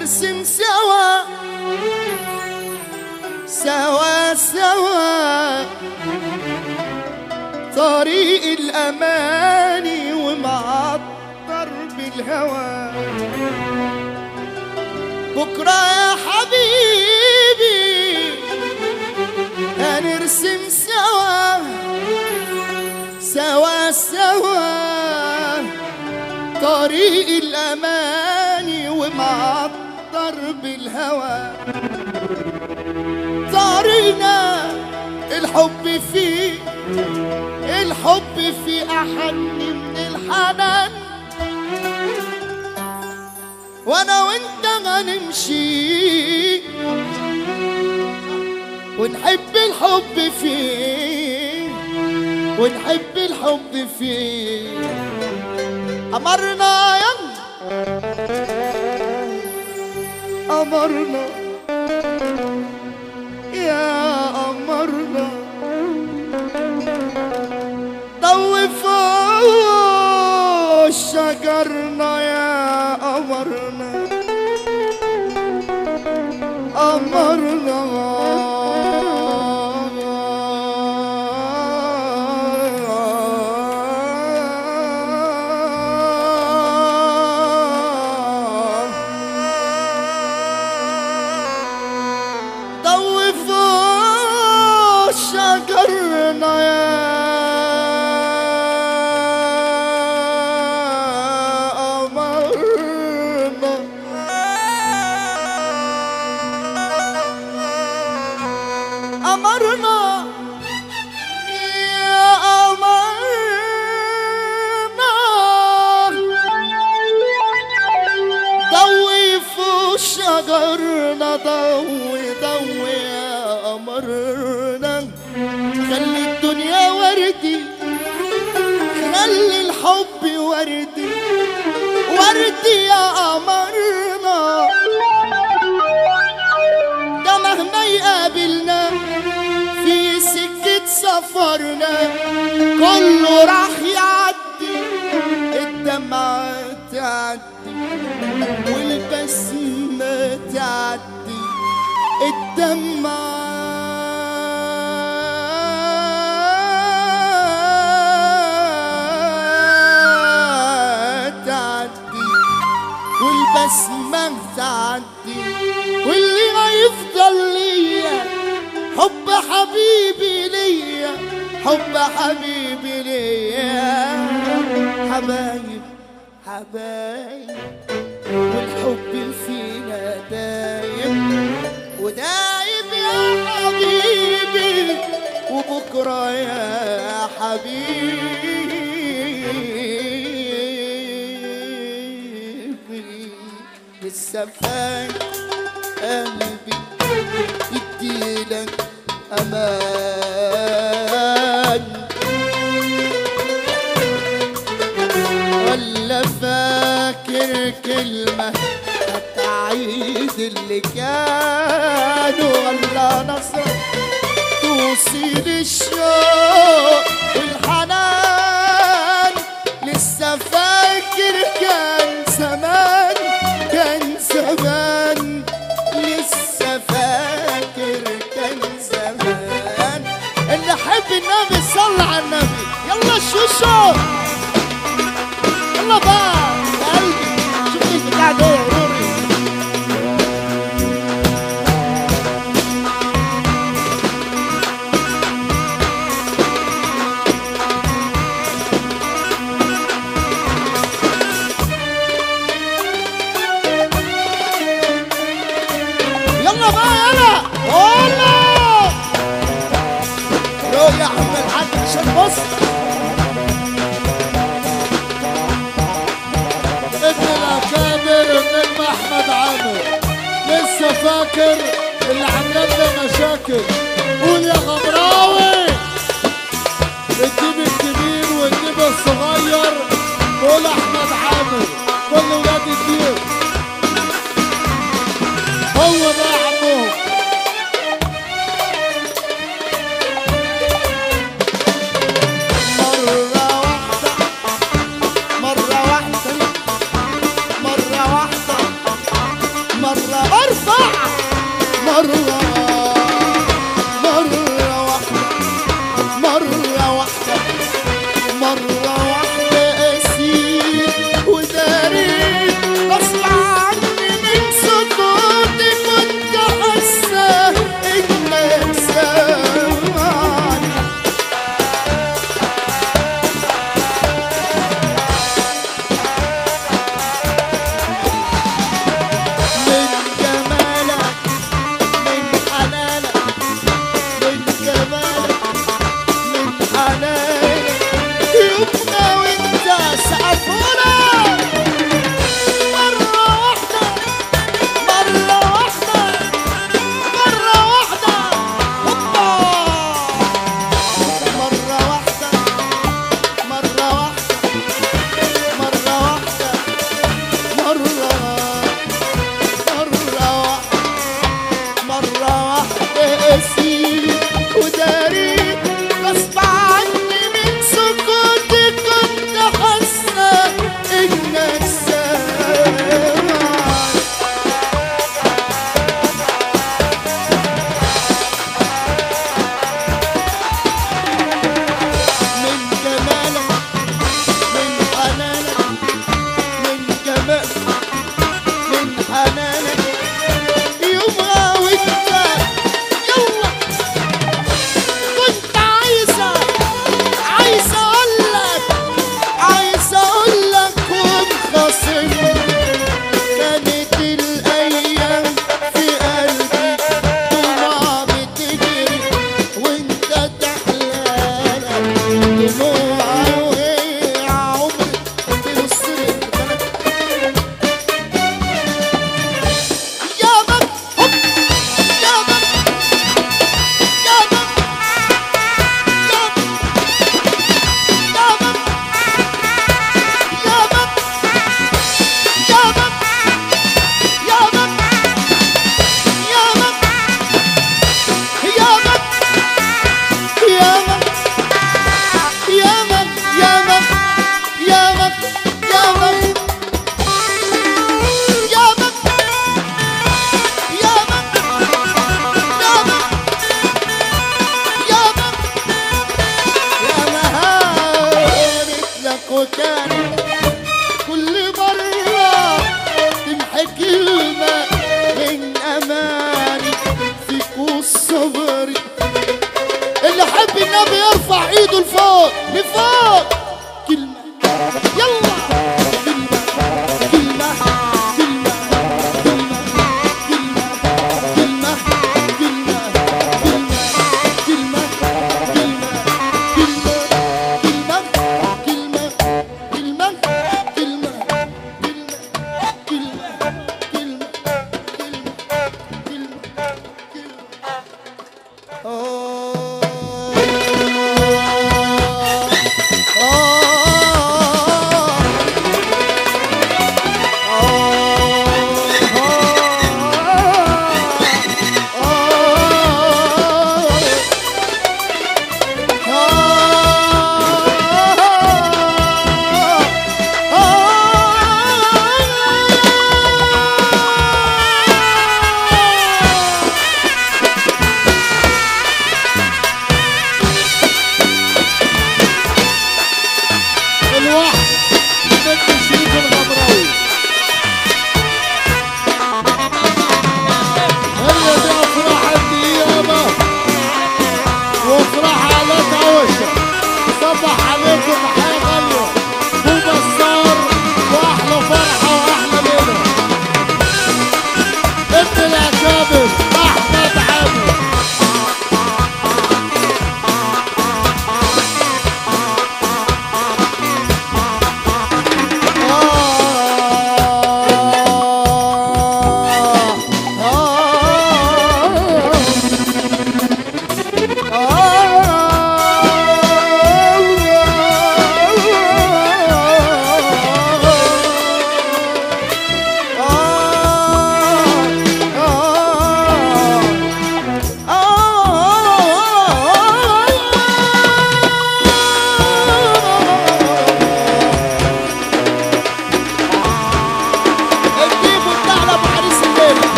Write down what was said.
هنرسم سوا سوا سوا طريق الأماني ومعطر بالهوى بكرة يا حبيبي هنرسم سوا سوا سوا طريق الأماني ومعطر بالهوى طريقنا الحب فيه الحب فيه أحن من الحنان وانا وانت هنمشي ونحب الحب فيه ونحب الحب فيه أمرنا يا أمرنا يا أمرنا ضوي فوق شجرنا يا أمرنا أمرنا ضوي فوق شجرنا يا أمرنا أمرنا يا أمرنا ضوي فوق شجرنا ضوي ضوي يا أمرنا خلي الدنيا وردي خلي الحب وردي وردي يا أمرنا ده مهما يقابلنا في سكة سفرنا كله راح يعدي الدمعة تعدي والبسمة تعدي الدمعة تعدي والبسمة تعدي واللي هيفضل ليا حب حبيبي ليا حب حبيبي ليا حبايب حبايب والحب فينا دايم ودايم يا حبيبي وبكرة يا حبيبي لسه فاك قلبي يديلك أمان ولا فاكر كلمة هتعيد اللي كان ولا نصر توصيل الشوق والحنان لسه فاكر كان زمان كان زمان لسه فاكر كان زمان اللي حب النبي صلى على النبي يلا شوشو يلا بقى يا قلبي شوف البتاع ده يا روري يلا بقى يلا يلا روح يا عم الحاج عشان بص ابن الاكابر ابن احمد عامر لسه فاكر اللي عمل لنا مشاكل قول يا غمراوي الجيب الكبير والجيب الصغير قول احمد عامر كل ولاد الدين هو ده عمهم مرة واحدة مرة واحدة مرة والنبي يرفع ايده لفوق لفوق كلمة